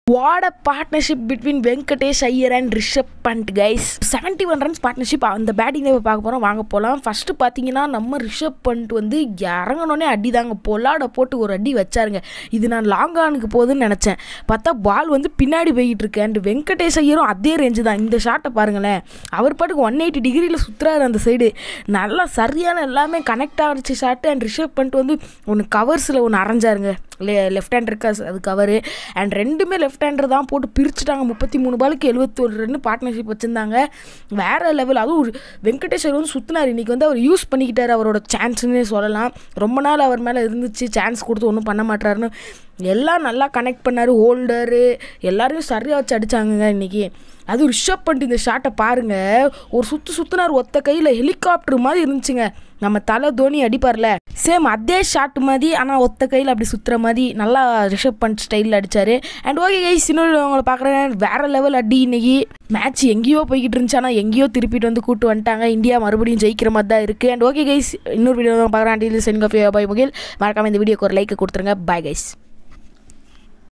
what a partnership between Venkatesh Iyer and Rishabh Pant guys seventy one runs partnership அந்த batting தான் பார்க்க போகிறோம் வாங்க போகலாம் ஃபஸ்ட்டு பார்த்தீங்கன்னா நம்ம ரிஷப் பண்ட் வந்து இறங்கினோடனே அடி தாங்க பொல்லாட போட்டு ஒரு அடி வச்சாருங்க இது நான் லாங் ஆனுக்கு போகுதுன்னு நினச்சேன் பார்த்தா பால் வந்து பின்னாடி போய்கிட்டு இருக்கு அண்ட் வெங்கடேஷ் ஐயரும் அதே ரேஞ்சு தான் இந்த ஷாட்டை பாருங்களேன் அவர் பாட்டுக்கு ஒன் எயிட்டி டிகிரியில் சுற்றுறாரு அந்த சைடு நல்லா சரியான எல்லாமே கனெக்ட் ஆகிடுச்சு ஷாட்டு அண்ட் ரிஷப் பண்ட் வந்து ஒன்று கவர்ஸில் ஒன்று அரைஞ்சாருங்க லெ லெஃப்ட் ஹேண்ட் இருக்கா அது கவரு அண்ட் ரெண்டுமே லெஃப்ட் ஹேண்டர் தான் போட்டு பிரிச்சுட்டாங்க முப்பத்தி மூணு பாலுக்கு எழுபத்தொரு ரன் பார்ட்னர்ஷிப் வச்சுருந்தாங்க வேறு லெவல் அதுவும் ஒரு வெங்கடேஸ்வர் வந்து சுற்றினார் இன்றைக்கி வந்து அவர் யூஸ் பண்ணிக்கிட்டார் அவரோட சான்ஸ்னே சொல்லலாம் ரொம்ப நாள் அவர் மேலே இருந்துச்சு சான்ஸ் கொடுத்து ஒன்றும் பண்ண மாட்டாருன்னு எல்லாம் நல்லா கனெக்ட் பண்ணார் ஹோல்டரு எல்லாரையும் சரியாக வச்சு அடித்தாங்கங்க இன்றைக்கி அதுவும் ரிஷப் பண்ணிட்டு இந்த ஷாட்டை பாருங்கள் ஒரு சுற்று சுற்றினார் ஒத்த கையில் ஹெலிகாப்டர் மாதிரி இருந்துச்சுங்க நம்ம தலை தோனி அடிப்பார்ல சேம் அதே ஷாட் மாதிரி ஆனால் ஒத்த கையில் அப்படி சுற்றுற மாதிரி நல்லா ரிஷப் பண்ட் ஸ்டைலில் அடித்தார் அண்ட் ஓகே கைஸ் இன்னொரு உங்களை பார்க்குறேன் வேறு லெவல் அடி இன்னைக்கு மேட்ச் எங்கேயோ போய்கிட்டு இருந்துச்சு ஆனால் எங்கேயோ திருப்பிட்டு வந்து கூட்டு வந்துட்டாங்க இந்தியா மறுபடியும் ஜெயிக்கிற மாதிரி தான் இருக்குது அண்ட் ஓகே கைஸ் இன்னொரு வீடியோ பார்க்குறேன் அண்டியில் சென்கஃபே பாய் முகில் மறக்காமல் இந்த வீடியோக்கு ஒரு லைக் கொடுத்துருங்க பாய் கைஸ்